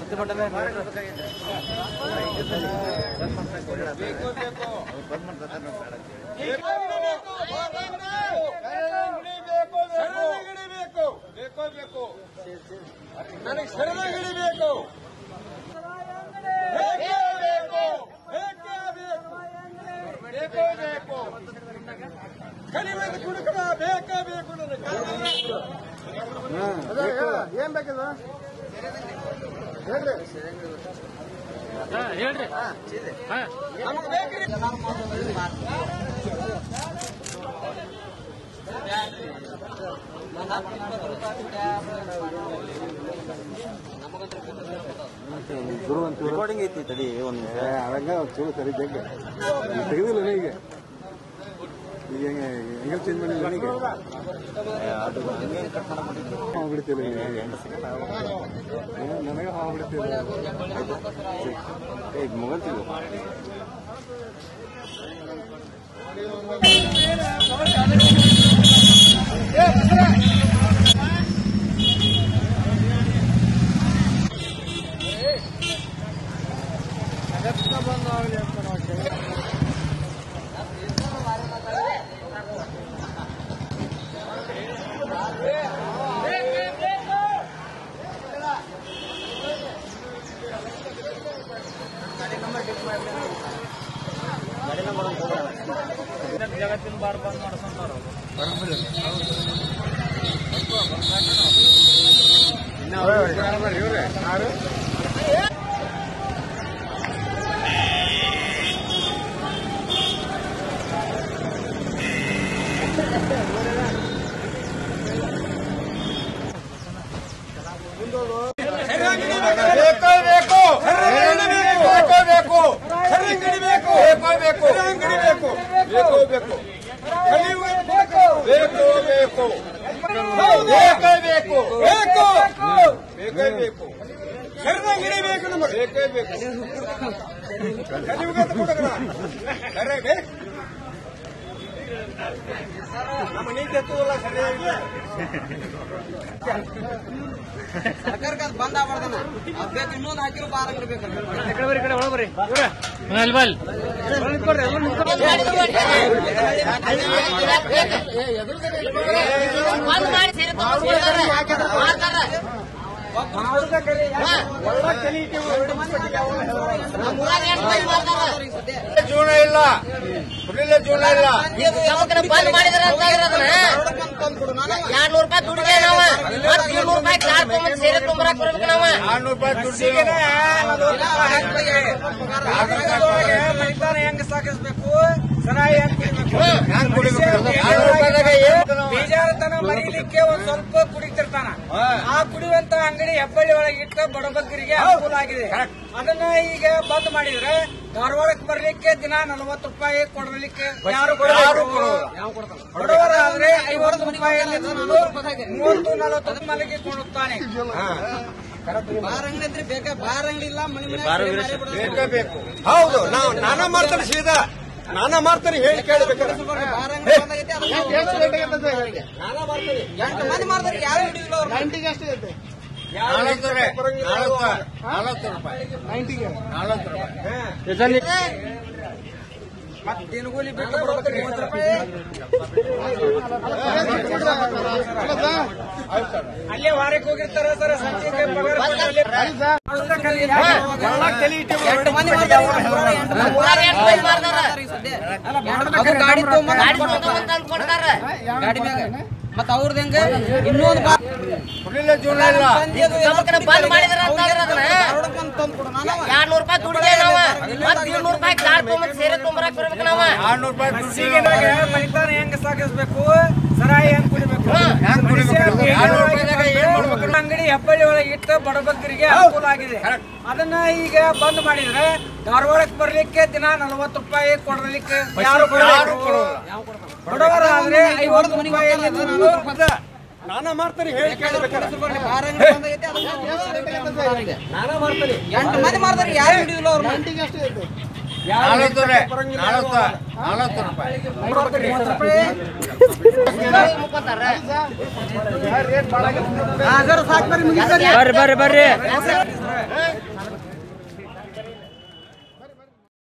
ನನಗೆ ಶರಣಗಿರಿ ಬೇಕು ಬೇಕೇ ಬೇಕು ಬೇಕೇ ಬೇಕು ಬೇಕೇ ಬೇಕು ಕಡಿಮೆ ಕುಡುಕನ ಬೇಕೇ ಬೇಕು ನನಗೆ ಏನ್ ಬೇಕಿಲ್ಲ ಹೇಳ್ರಿ ನಮಗೆ ಬೇಕ್ರಿ ರೆಕಾರ್ಡಿಂಗ್ ಐತಿ ತಡಿ ಒಂದು ಅವಾಗ ಚಲೋ ಸರಿ ಜಗ್ಗ ಈಗ ತೆಗೆದಿಲ್ಲ ಈಗ ಈಗ ಹೆಂಗೆ ಹೆಂಗೆ ಚೇಂಜ್ ಮಾಡಿಲ್ಲ ಈಗ ಅದು ಹಂಗೆ ಕಟ್ ಮಾಡಬಿಟ್ಟಿದ್ರು ಹೋಗ್ಬಿಡ್ತಿಲ್ಲ ಈಗ ಎಂಟು ಸೆಕೆಂಡ್ ನನಗೆ ಹೋಗ್ಬಿಡ್ತಿಲ್ಲ ಈಗ ಮುಗಂತೀವಿ ಬೇಕೇ ಬೇಕು ಬೇಕೇ ಬೇಕು ಶರಣಗಿರಿ ಬೇಕು ಬೇಕೇ ಬೇಕು ಶರಣಗಿರಿ ಬೇಕು ಬೇಕೇ ಬೇಕು ಕಲಿಯುಗ ಬೇಕು ಬೇಕು ಬೇಕು ಬೇಕೇ ಬೇಕು ಬೇಕು ಬೇಕೇ ಬೇಕು ಶರಣಗಿರಿ ಬೇಕು ನಮಗೆ ಬೇಕೇ ಬೇಕು ಕಲಿಯುಗದ ಹುಡುಗನ ಕರೆ ಬೇಕು ನಮ್ಮ ನೀತಿ ಎತ್ತುವಲ್ಲ ಸರಿಯಾಗಿಲ್ಲ ಸರ್ಕಾರಕ್ಕೆ ಅದು ಬಂದ್ ಆಗ್ಬಾರ್ದನ ಅದ್ ಬೇಕು ಇನ್ನೊಂದು ಹಾಕಿರೋ ಬಾರ ಬೇಕು ಬಂದ್ ಮಾಡಿ ಸೇರಿ ಮಾಡ್ತಾರ ಜೀವನ ಇಲ್ಲ ಕುಡಿಲಿಲ್ಲ ಜೀವನ ಇಲ್ಲ ಬಂದ್ ಮಾಡಿದ್ರ ಅಂತ ಇರೋದನ್ನ ಎರಡ್ ನೂರ್ ರೂಪಾಯಿ ದುಡ್ಡಿಗೆ ನಾವ ಮತ್ ಏಳ್ನೂರ್ ರೂಪಾಯಿ ಕಾರ್ ತೊಗೊಂಡ್ ಸೇರಿ ತುಂಬರಾಕ್ ಬರ್ಬೇಕು ನಾವ ಆರ್ನೂರು ರೂಪಾಯಿ ದುಡ್ಡಿಗೆ ಮೈದಾನ ಹೆಂಗ್ ಸಾಕಿಸ್ಬೇಕು ಸರಾಯಿ ಹೆಂಗ್ ಕುಡಿಬೇಕು ಹ್ಯಾಂಗ್ ಕುಡಿಬೇಕು ಆರ್ನೂರು ರೂಪಾಯಿದಾಗ ಏನು ಬೇಜಾರತನ ಮರೀಲಿಕ್ಕೆ ಒಂದ್ ಸ್ವಲ್ಪ ಕುಡಿತಿರ್ತಾನ ಆ ಕುಡಿಯುವಂತ ಅಂಗಡಿ ಹೆಬ್ಬಳ್ಳಿ ಒಳಗೆ ಇಟ್ಟು ಬಡಬಗ್ಗರಿಗೆ ಅನುಕೂಲ ಆಗಿದೆ ಅದನ್ನ ಈಗ ಬಂದ್ ಮಾಡಿದ್ರೆ ಧಾರವಾಡಕ್ಕೆ ಬರ್ಲಿಕ್ಕೆ ದಿನ ನಲವತ್ತು ರೂಪಾಯಿ ಕೊಡಲಿಕ್ಕೆ ಯಾರು ಯಾರು ಬಡವರ ಆದ್ರೆ ಐವತ್ತು ರೂಪಾಯಿಯಲ್ಲಿ ತಂದು ಮೂವತ್ತು ನಲವತ್ತು ಮನೆಗೆ ಕೊಡುತ್ತಾನೆ ಬಾರ್ ಅಂಗಡಿ ಅಂದ್ರೆ ಬೇಕಾ ಬಾರ್ ಅಂಗಡಿ ಇಲ್ಲ ಮನೆ ಬೇಕೇ ಬೇಕು ಹೌದು ನಾವು ನಾನಾ ಮಾಡ್ತಾರೆ ಸೀದಾ ನಾನಾ ಮಾಡ್ತಾರೆ ಹೇಳಿ ಕೇಳಬೇಕಾದ್ರೆ ಬಾರ್ ಅಂಗಡಿ ಬಂದಾಗೈತೆ ಅದನ್ನ ನಾನಾ ಮಾಡ್ತಾರೆ ಎಂಟು ಮಂದಿ ಮಾಡ್ತಾರೆ ಯಾರು ಹಿಡಿದಿಲ್ಲ ಅವ್ರು ನಾಲ್ಕು ರೂಪಾಯಿ ನಾಲ್ಕು ನಾಲ್ಕು ರೂಪಾಯಿ ನಾಲ್ಕು ರೂಪಾಯಿ ಮತ್ತೆ ದಿನಗೂಲಿ ಬಿಟ್ಟು ಬರ್ಬೇಕು ಮೂವತ್ತು ರೂಪಾಯಿ ಅಲ್ಲೇ ವಾರಕ್ಕೆ ಹೋಗಿರ್ತಾರ ಸರ್ ಸಂಜೆಗೆ ಪಗಾರ ಕೊಟ್ಟು ಅಲ್ಲೇ ಎಂಟು ಮಂದಿ ಮಾಡ್ತಾರೆ. ಊರಾಗ ಎಂಟ್ ಮಂದಿ ಮಾಡ್ತಾರ ಅವ್ರು ಗಾಡಿ ತಗೊಂಬಂದ್ ಗಾಡಿ ತಗೊಂಡ್ ತಂದ್ ಕೊಡ್ತಾರ ಗಾಡಿ ಮ್ಯಾಗ ಮತ್ತ ಅವ್ರದ್ದು ಹೆಂಗ ಇನ್ನೊಂದು ಬಾ- ಕುಡಿಲಿಲ್ಲ ಜೀವನ ಇಲ್ಲ ಸಂಜೆ ಅದು ಎಲ್ಲ ನಮ್ಕಡೆ ಬಂದ್ ಮಾಡಿದ್ರ ಅಂತ ಇರೋದನ್ನ ಧಾರವಾಡಕ್ಕೆ ಬಂದು ತಂದು ಕೊಡು ನಾನವ. ಎರಡ್ ನೂರ್ ರೂಪಾಯಿ ದುಡ್ಡಿಗೆ ನಾವ ಮತ್ ಏಳ್ನೂರ್ ರೂಪಾಯಿ ಕಾರ್ ತೊಗೊಂಡ್ ಸೇರಿ ತುಂಬರಾಕ್ ಬರ್ಬೇಕು ನಾವ ಆರ್ನೂರು ರೂಪಾಯಿ ದುಡ್ಡಿಗೆ ಈಗಿನಾಗ ಮೈದಾನ ಹೆಂಗ್ ಸಾಗಿಸ್ಬೇಕು ಸರಾಯಿ ಹೆಂಗ್ ಕುಡಿಬೇಕು ಹೆಂಗ್ ಕುಡಿಬೇಕು? ಮನುಷ್ಯ ಆರ್ನೂರು ರೂಪಾಯಿದಾಗ ಏನ್ ಮಾಡ್ಬೇಕು? ಅಂಗಡಿ ಹೆಬ್ಬಳ್ಳಿ ಒಳಗೆ ಇಟ್ಟು ಬಡಬಗ್ಗರಿಗೆ ಅನುಕೂಲ ಆಗಿದೆ ಅದನ್ನ ಈಗ ಬಂದ್ ಮಾಡಿದ್ರೆ ಧಾರವಾಡಕ್ಕೆ ಬರ್ಲಿಕ್ಕೆ ದಿನ ನಲವತ್ತು ರೂಪಾಯಿ ಕೊಡಲಿಕ್ಕೆ ಯಾರು ಯಾರು ಕೊಡೋಲ್ಲ. ಬಡವರ ಆದ್ರೆ ಐವತ್ತು ರೂಪಾಯಿಯಲ್ಲಿ ತಂದು ನಾನಾ ಮಾಡ್ತಾರೆ ಹೇಳಿ ಕೇಳಬೇಕಾದ್ರೆ ನಾನಾ ಮಾಡ್ತಾರೆ ಎಂಟು ಮಂದಿ ಮಾಡ್ತಾರೆ ಯಾರು ಹಿಡಿದಿಲ್ಲ ಅವ್ರು ನಾಲ್ಕು ರೂಪಾಯಿ ನಾಲ್ಕು ನಾಲ್ಕು ರೂಪಾಯಿ ಮುಖಂತಾರ ಬರ್ರಿ ಬರ್ರಿ ಬರ್ರಿ ಮಾಡಿಲ್ಲ